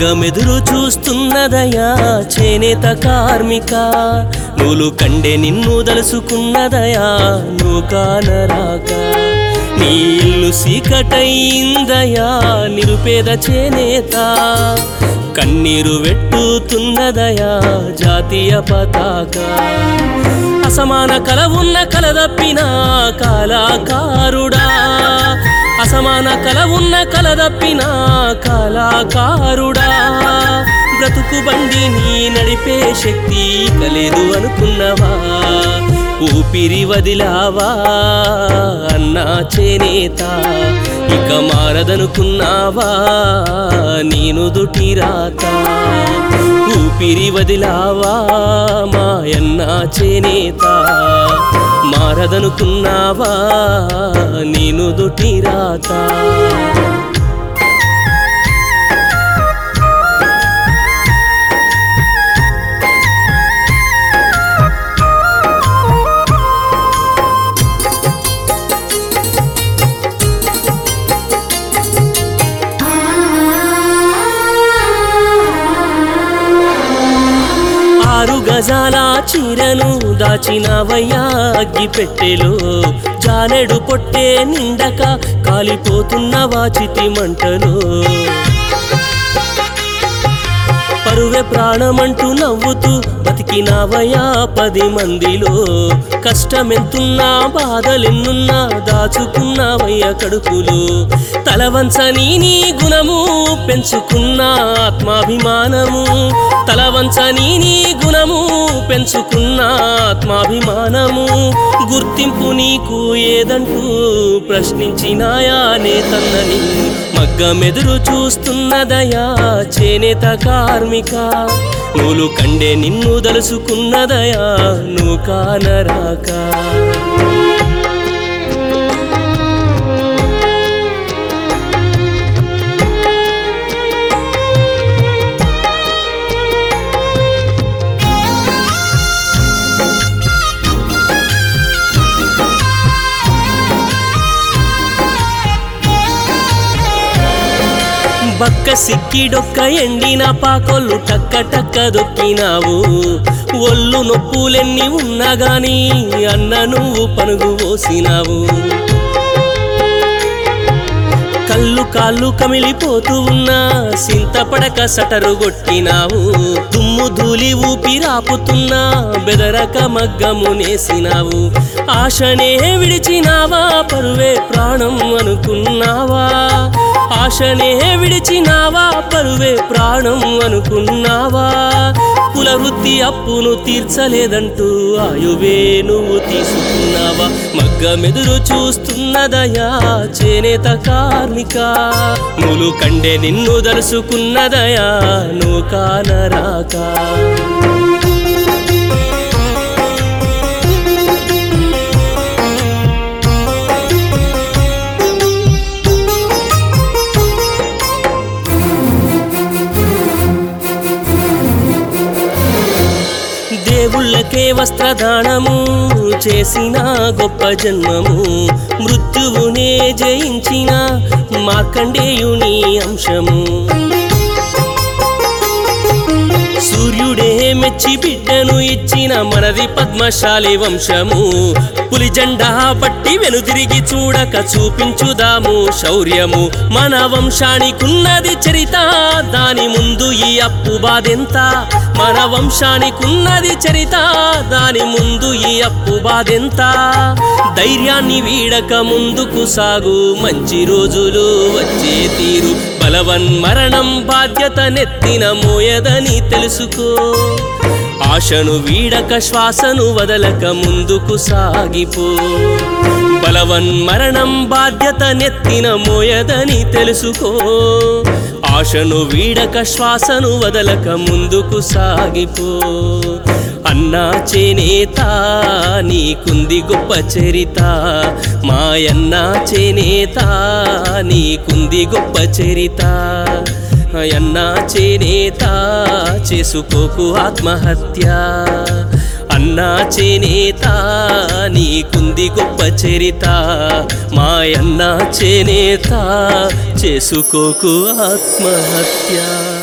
మగ్గమెదురు చూస్తున్నదయా చేనేత కార్మిక నూలు కండే నిన్ను దలుసుకున్నదయా నువ్వు కానరాక నీ ఇల్లు సీకటయిందయా నిరుపేద చేనేత కన్నీరు వెట్టుతున్నదయా జాతీయ పతాక అసమాన కల ఉన్న కల తప్పిన కళాకారుడా అసమాన కల ఉన్న కల తప్పిన కళాకారుడా బ్రతుకు బండిని నడిపే శక్తి కలేదు అనుకున్నవా ఊపిరి వదిలావా అన్నా చేనేత ఇక మారదనుకున్నావా నేను దుటిరాత ఊపిరి వదిలావా మాయన్న చేనేత మారదనుకున్నావా నేను దుటిరాత ఆరు గజాల చీరను దాచినవయ్యా అగ్గి పెట్టెలో జానెడు పొట్టే నిండక కాలిపోతున్న వాచితి మంటలో పరువే ప్రాణమంటూ నవ్వుతూ బతికినావయ్యా పది మందిలో కష్టమెంతున్నా బాధలెన్నున్నా దాచుకున్నావయ్యా కడుపులో తలవంచని నీ గుణము పెంచుకున్న ఆత్మాభిమానము తలవంచని నీ గుణము పెంచుకున్న ఆత్మాభిమానము గుర్తింపు నీకు ఏదంటూ ప్రశ్నించినాయా నేతన్నని మగ్గమెదురు చూస్తున్నదయా చేనేత కార్మిక నూలు కండే నిన్ను దలుసుకున్నదయా నువ్వు కానరాక బక్క సిక్కిడొక్క ఎండిన పాకొల్లు టక్క టక్క దొక్కినావు ఒళ్ళు నొప్పులెన్ని ఉన్నా గాని అన్న నువ్వు పనుగు పోసినావు కళ్ళు కాళ్ళు కమిలిపోతూ ఉన్నా సింతపడక సటరు కొట్టినావు దుమ్ము ధూళి ఊపిరాపుతున్నా బెదరక మగ్గము నేసినావు ఆశనే విడిచినావా పరువే ప్రాణం అనుకున్నావా ఆశనే విడిచినావా పరువే ప్రాణం అనుకున్నావా కుల వృత్తి అప్పును తీర్చలేదంటూ ఆయువే నువ్వు తీసుకున్నావా మగ్గమెదురు చూస్తున్నదయా చేనేత కార్మిక నువ్వు కండే నిన్ను దలుసుకున్నదయా నువ్వు కానరాక దేవుళ్ళకే వస్త్రదానము చేసిన గొప్ప జన్మము మృత్యువునే జయించిన మార్కండేయుని అంశము సూర్యుడే మెచ్చి బిడ్డను ఇచ్చిన మనది పద్మశాలి వంశము పులి జెండా పట్టి వెనుదిరిగి చూడక చూపించుదాము శౌర్యము మన వంశానికున్నది చరిత దాని ముందు ఈ అప్పు బాధెంత మన వంశానికున్నది చరిత దాని ముందు ఈ అప్పు బాధెంత ధైర్యాన్ని వీడక ముందుకు సాగు మంచి రోజులు వచ్చే తీరు బలవన్ మరణం బాధ్యత నెత్తిన మోయదని తెలుసుకో ఆశను వీడక శ్వాసను వదలక ముందుకు సాగిపో బలవన్ మరణం బాధ్యత నెత్తిన మోయదని తెలుసుకో ఆశను వీడక శ్వాసను వదలక ముందుకు సాగిపో అన్నా చేనేత నీకుంది గొప్ప చరిత మాయన్న చేనేత నీకుంది గొప్ప చరిత అన్నా చేనేత చేసుకోకు ఆత్మహత్య అన్నా చేనేత నీకుంది గొప్ప చరిత మాయన్న చేనేత చేసుకోకు ఆత్మహత్య